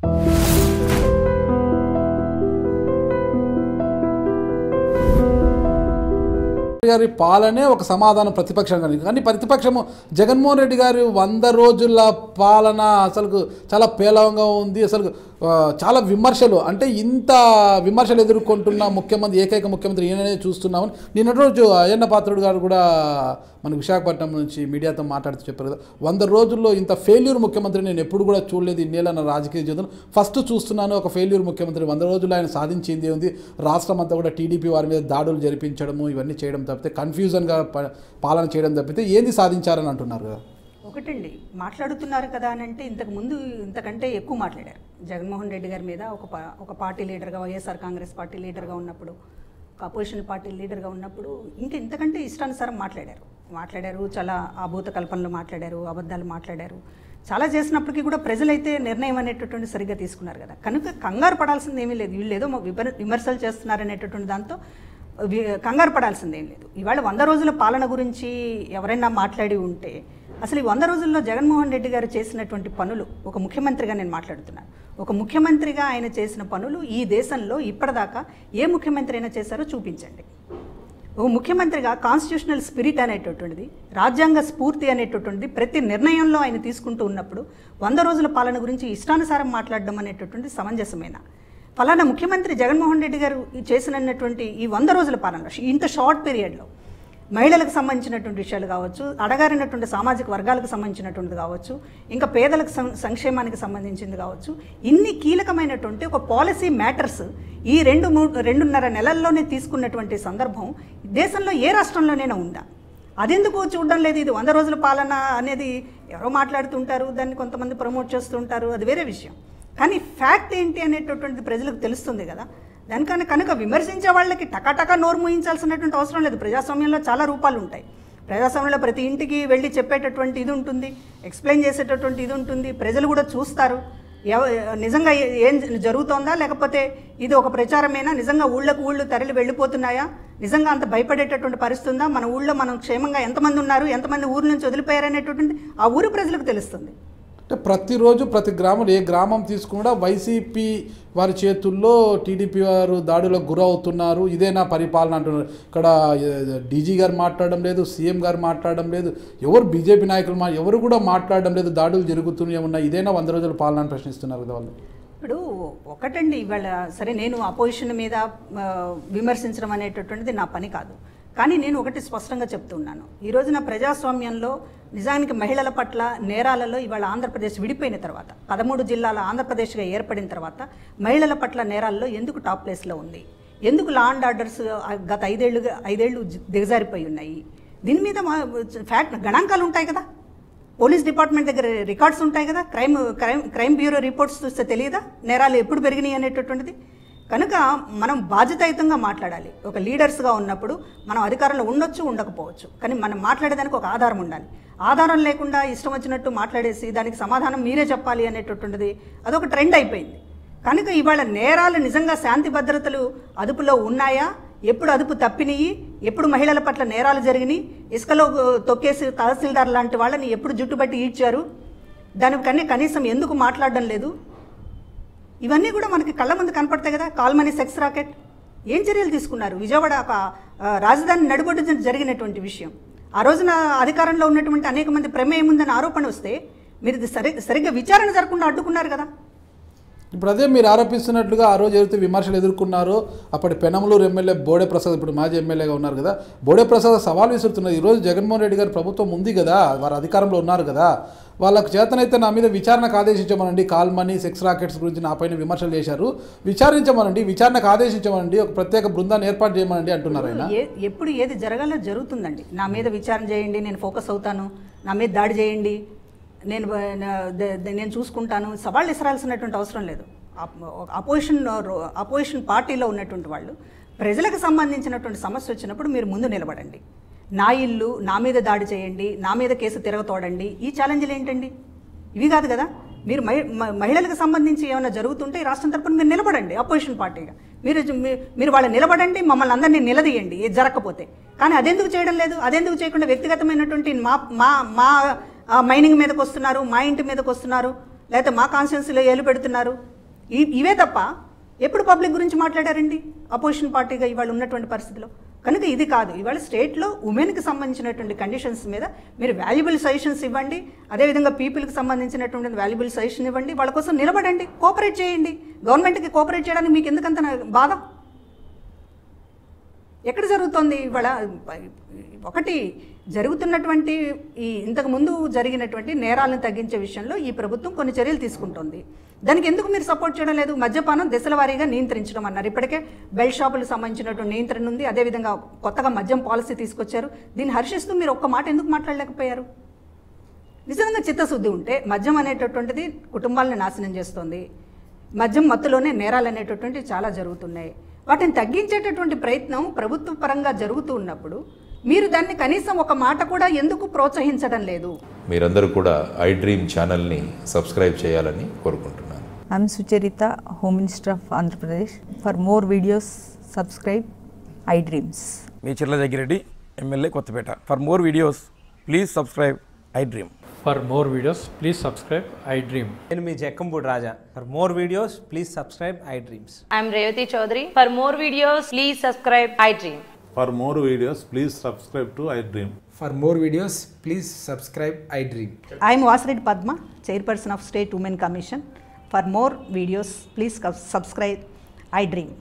గారి పాలనే ఒక సమాధానం ప్రతిపక్షంగా కానీ ప్రతిపక్షము జగన్మోహన్ రెడ్డి గారి వంద రోజుల పాలన అసలు చాలా పేలవంగా ఉంది అసలు ఆ, చాలా విమర్శలు అంటే ఇంత విమర్శలు ఎదుర్కొంటున్న ముఖ్యమంత్రి ఏకైక ముఖ్యమంత్రి ఈయననే చూస్తున్నామని నిన్నటి రోజు అయ్యన్న పాత్రుడు గారు కూడా మన విశాఖపట్నం నుంచి మీడియాతో మాట్లాడుతూ చెప్పారు కదా వంద రోజుల్లో ఇంత ఫెయిల్యూర్ ముఖ్యమంత్రి నేను ఎప్పుడు కూడా చూడలేదు ఇన్నేళ్ళ నా రాజకీయ జీవితం ఫస్ట్ చూస్తున్నాను ఒక ఫెయిల్యూర్ ముఖ్యమంత్రి వంద రోజుల్లో ఆయన సాధించింది ఉంది రాష్ట్రం అంతా కూడా టీడీపీ వారి మీద దాడులు జరిపించడము ఇవన్నీ చేయడం తప్పితే కన్ఫ్యూజన్గా ప- పాలన చేయడం తప్పితే ఏంది సాధించారని అంటున్నారు కదా ఒకటండి మాట్లాడుతున్నారు కదా అని అంటే ఇంతకు ముందు ఇంతకంటే ఎక్కువ మాట్లాడారు జగన్మోహన్ రెడ్డి గారి మీద ఒక పా- ఒక పార్టీ లీడర్గా వైఎస్ఆర్ కాంగ్రెస్ పార్టీ లీడర్గా ఉన్నప్పుడు ఒక అపోజిషన్ పార్టీ లీడర్గా ఉన్నప్పుడు ఇంకా ఇంతకంటే ఇష్టానుసారం మాట్లాడారు మాట్లాడారు చాలా అభూత కల్పనలు మాట్లాడారు అబద్ధాలు మాట్లాడారు చాలా చేసినప్పటికీ కూడా ప్రజలైతే నిర్ణయం అనేటటువంటి సరిగ్గా తీసుకున్నారు కదా కనుక కంగారు పడాల్సింది ఏమీ లేదు వీళ్ళు ఏదో విమర్- విమర్శలు చేస్తున్నారనేటటువంటి దాంతో వి- కంగారు పడాల్సింది ఏం లేదు ఇవాళ వంద రోజుల పాలన గురించి ఎవరైనా మాట్లాడి ఉంటే అసలు ఈ వంద రోజుల్లో జగన్మోహన్ రెడ్డి గారు చేసినటువంటి పనులు ఒక ముఖ్యమంత్రిగా నేను మాట్లాడుతున్నాను ఒక ముఖ్యమంత్రిగా ఆయన చేసిన పనులు ఈ దేశంలో ఇప్పటిదాకా ఏ ముఖ్యమంత్రి అయినా చేశారో చూపించండి ఓ ముఖ్యమంత్రిగా కాన్స్టిట్యూషనల్ స్పిరిట్ అనేటటువంటిది రాజ్యాంగ స్ఫూర్తి అనేటటువంటిది ప్రతి నిర్ణయంలో ఆయన తీసుకుంటూ ఉన్నప్పుడు వంద రోజుల పాలన గురించి ఇష్టానుసారం మాట్లాడడం అనేటటువంటిది సమంజసమేనా ఫలానా ముఖ్యమంత్రి జగన్మోహన్ రెడ్డి గారు చేసినటువంటి ఈ వంద రోజుల పాలనలో ఇంత షార్ట్ పీరియడ్లో మహిళలకు సంబంధించినటువంటి విషయాలు కావచ్చు అడగారినటువంటి సామాజిక వర్గాలకు సంబంధించినటువంటిది కావచ్చు ఇంకా పేదలకు సం- సంక్షేమానికి సంబంధించింది కావచ్చు ఇన్ని కీలకమైనటువంటి ఒక పాలసీ మ్యాటర్స్ ఈ రెండు మూడు రెండున్నర నెలల్లోనే తీసుకున్నటువంటి సందర్భం దేశంలో ఏ రాష్ట్రంలోనైనా ఉందా అదెందుకు చూడడం లేదు ఇది వంద రోజుల పాలన అనేది ఎవరో మాట్లాడుతుంటారు దాన్ని కొంతమంది ప్రమోట్ చేస్తుంటారు అది వేరే విషయం కానీ ఫ్యాక్ట్ ఏంటి అనేటటువంటిది ప్రజలకు తెలుస్తుంది కదా దానికన్నా కనుక విమర్శించే వాళ్ళకి టకాటకా నోరు మూయించాల్సినటువంటి అవసరం లేదు ప్రజాస్వామ్యంలో చాలా రూపాలు ఉంటాయి ప్రజాస్వామ్యంలో ప్రతి ఇంటికి వెళ్ళి చెప్పేటటువంటి ఇది ఉంటుంది ఎక్స్ప్లెయిన్ చేసేటటువంటి ఇది ఉంటుంది ప్రజలు కూడా చూస్తారు ఎవ నిజంగా ఏ- ఏం జరుగుతోందా లేకపోతే ఇది ఒక ప్రచారమేనా నిజంగా ఊళ్ళకు ఊళ్ళు తరలి వెళ్ళిపోతున్నాయా నిజంగా అంత భయపడేటటువంటి పరిస్థితి ఉందా మన ఊళ్ళో మనం క్షేమంగా ఎంతమంది ఉన్నారు ఎంతమంది ఊరు నుంచి వదిలిపోయారనేటటువంటి ఆ ఊరు ప్రజలకు తెలుస్తుంది అంటే ప్రతిరోజు ప్రతి గ్రామం ఏ గ్రామం తీసుకున్నా వైసీపీ వారి చేతుల్లో టీడీపీ వారు దాడులకు గురవుతున్నారు ఇదే నా పరిపాలన అంటున్నారు ఇక్కడ డీజీ గారు మాట్లాడడం లేదు సీఎం గారు మాట్లాడడం లేదు ఎవరు బీజేపీ నాయకులు మా ఎవరు కూడా మాట్లాడడం లేదు దాడులు జరుగుతూనే ఉన్నాయి ఇదేనా వంద రోజుల పాలన అని ప్రశ్నిస్తున్నారు కదా వాళ్ళు ఇప్పుడు ఒకటండి ఇవాళ సరే నేను అపోజిషన్ మీద ఆ, విమర్శించడం అనేటటువంటిది నా పని కాదు కానీ నేను ఒకటి స్పష్టంగా చెప్తున్నాను ఈ రోజున ప్రజాస్వామ్యంలో నిజానికి మహిళల పట్ల నేరాలలో ఇవాళ ఆంధ్రప్రదేశ్ విడిపోయిన తర్వాత పదమూడు జిల్లాల ఆంధ్రప్రదేశ్గా ఏర్పడిన తర్వాత మహిళల పట్ల నేరాల్లో ఎందుకు టాప్ ప్లేస్లో ఉంది ఎందుకు లా అండ్ ఆర్డర్స్ గత ఐదేళ్లుగా ఐదేళ్లు జి- దిగజారిపోయి ఉన్నాయి దీని మీద మా ఫ్యాక్ట్ గణాంకాలు ఉంటాయి కదా పోలీస్ డిపార్ట్మెంట్ దగ్గర రికార్డ్స్ ఉంటాయి కదా crime crime crime bureau reports చూస్తే తెలియదా నేరాలు ఎప్పుడు పెరిగినాయి అనేటటువంటిది కనుక మనం బాధ్యతాయుతంగా మాట్లాడాలి ఒక లీడర్స్గా ఉన్నప్పుడు మనం అధికారంలో ఉండొచ్చు ఉండకపోవచ్చు కానీ మనం మాట్లాడేదానికి ఒక ఆధారం ఉండాలి ఆధారం లేకుండా ఇష్టం వచ్చినట్టు మాట్లాడేసి దానికి సమాధానం మీరే చెప్పాలి అనేటటువంటిది అదొక ట్రెండ్ అయిపోయింది కనుక ఇవాళ నేరాలు నిజంగా శాంతి భద్రతలు అదుపులో ఉన్నాయా ఎప్పుడు అదుపు తప్పినాయి ఎప్పుడు మహిళల పట్ల నేరాలు జరిగినాయి ఇసుకలో ఆ, తొక్కేసి తహసీల్దార్ లాంటి వాళ్ళని ఎప్పుడు జుట్టుబట్టి ఈడ్చారు దానికన్నా కనీసం ఎందుకు మాట్లాడడం లేదు ఇవన్నీ కూడా మనకి కళ్ళ ముందు కనపడతాయి కదా కాల్మనీ సెక్స్ రాకెట్ ఏం చర్యలు తీసుకున్నారు విజయవాడ ఒక ఆ, రాజధాని నడుబొడ్డు జరిగినటువంటి విషయం ఆ రోజున అధికారంలో ఉన్నటువంటి అనేక మంది ప్రమేయం ఉందని ఆరోపణ వస్తే మీరు ఇది సరి సరిగ్గా విచారణ జరగకుండా అడ్డుకున్నారు కదా ఇప్పుడు అదే మీరు ఆరోపిస్తున్నట్లుగా ఆ రోజు ఏదైతే విమర్శలు ఎదుర్కొన్నారో అప్పటి పెనమలూరు ఎమ్మెల్యే బోడే ప్రసాద్ ఇప్పుడు మాజీ ఎమ్మెల్యేగా ఉన్నారు కదా బోడే ప్రసాద్ సవాల్ విసురుతున్నారు ఈరోజు జగన్మోహన్ రెడ్డి గారి ప్రభుత్వం ఉంది కదా వారు అధికారంలో ఉన్నారు కదా వాళ్ళకు చేతనైతే నా మీద విచారణకు ఆదేశించమనండి కాల్మనీ సెక్స్ రాకెట్స్ గురించి నా పైన విమర్శలు చేశారు విచారించమనండి విచారణకు ఆదేశించమనండి ఒక ప్రత్యేక బృందాన్ని ఏర్పాటు చేయమనండి అంటున్నారు ఆయన ఏ ఎప్పుడు ఏది జరగాలో జరుగుతుందండి నా మీద విచారణ చేయండి నేను ఫోకస్ అవుతాను నా మీద దాడి చేయండి నేను బ- నా- ద- ద- నేను చూసుకుంటాను సవాళ్ళు ఇసరాల్సినటువంటి అవసరం లేదు అపోజిషన్ అపోజిషన్ పార్టీలో ఉన్నటువంటి వాళ్ళు ప్రజలకు సంబంధించినటువంటి సమస్య వచ్చినప్పుడు మీరు ముందు నిలబడండి నా ఇల్లు నా మీద దాడి చేయండి నా మీద కేసు తిరగతోడండి ఈ ఛాలెంజ్లు ఏంటండి ఇవి కాదు కదా మీరు మహి- మ- మహిళలకు సంబంధించి ఏమైనా జరుగుతుంటే ఈ రాష్ట్రం తరపున మీరు నిలబడండి అపోజిషన్ పార్టీగా మీరు మీ- మీరు వాళ్ళు నిలబడండి మమ్మల్ని అందరినీ నిలదీయండి ఇది జరగకపోతే కానీ అదెందుకు చేయడం లేదు అదెందుకు చేయకుండా వ్యక్తిగతమైనటువంటి మా మా మా ఆ, మైనింగ్ మీదకి వస్తున్నారు మా ఇంటి మీదకి వస్తున్నారు లేకపోతే మా కాన్స్టిట్యున్సీలో ఏలు పెడుతున్నారు ఈ ఇవే తప్ప ఎప్పుడు పబ్లిక్ గురించి మాట్లాడారండి అపోజిషన్ పార్టీగా ఇవాళ ఉన్నటువంటి పరిస్థితిలో కనుక ఇది కాదు ఇవాళ స్టేట్లో ఉమెన్కి సంబంధించినటువంటి కండిషన్స్ మీద మీరు వాల్యుబుల్ సజెషన్స్ ఇవ్వండి అదేవిధంగా పీపుల్కి సంబంధించినటువంటి వాల్యుబుల్ సజెషన్ ఇవ్వండి వాళ్ళ కోసం నిలబడండి కోఆపరేట్ చేయండి గవర్నమెంట్కి కోఆపరేట్ చేయడానికి మీకు ఎందుకంత నా- బాధ ఎక్కడ జరుగుతోంది ఇవాళ ఒకటి జరుగుతున్నటువంటి ఈ ఇంతకు ముందు జరిగినటువంటి నేరాలను తగ్గించే విషయంలో ఈ ప్రభుత్వం కొన్ని చర్యలు తీసుకుంటోంది దానికి ఎందుకు మీరు సపోర్ట్ చేయడం లేదు మద్యపానం దశల వారీగా నియంత్రించడం అన్నారు ఇప్పటికే బెల్ట్ షాపులకు సంబంధించినటువంటి నియంత్రణ ఉంది అదేవిధంగా కొత్తగా మద్యం పాలసీ తీసుకొచ్చారు దీన్ని హర్షిస్తూ మీరు ఒక్క మాట ఎందుకు మాట్లాడలేకపోయారు నిజంగా చిత్తశుద్ధి ఉంటే మద్యం అనేటటువంటిది కుటుంబాలను నాశనం చేస్తుంది మద్యం మత్తులోనే నేరాలు అనేటటువంటివి చాలా జరుగుతున్నాయి వాటిని తగ్గించేటటువంటి ప్రయత్నం ప్రభుత్వ పరంగా జరుగుతూ ఉన్నప్పుడు మీరు దాన్ని కనీసం ఒక మాట కూడా ఎందుకు ప్రోత్సహించడం లేదు మీరందరూ కూడా ఐ డ్రీమ్ ఛానల్ని సబ్స్క్రైబ్ చేయాలని కోరుకుంటున్నాను I'm Sucharita, Home Minister of Andhra Pradesh. For more videos, subscribe iDreams. మీ Chirla Jaggireddy MLA Kothapeta for more videos please subscribe iDream For more videos, please subscribe I Dream. నేను మీ Jakkampudi Raja for more videos please subscribe iDreams I'm Revati Chaudhary. For more videos, please subscribe iDream. For more videos, please subscribe to iDream. For more videos, please subscribe iDream. I'm Vasireddy Padma chairperson of state women commission for more videos please subscribe I dream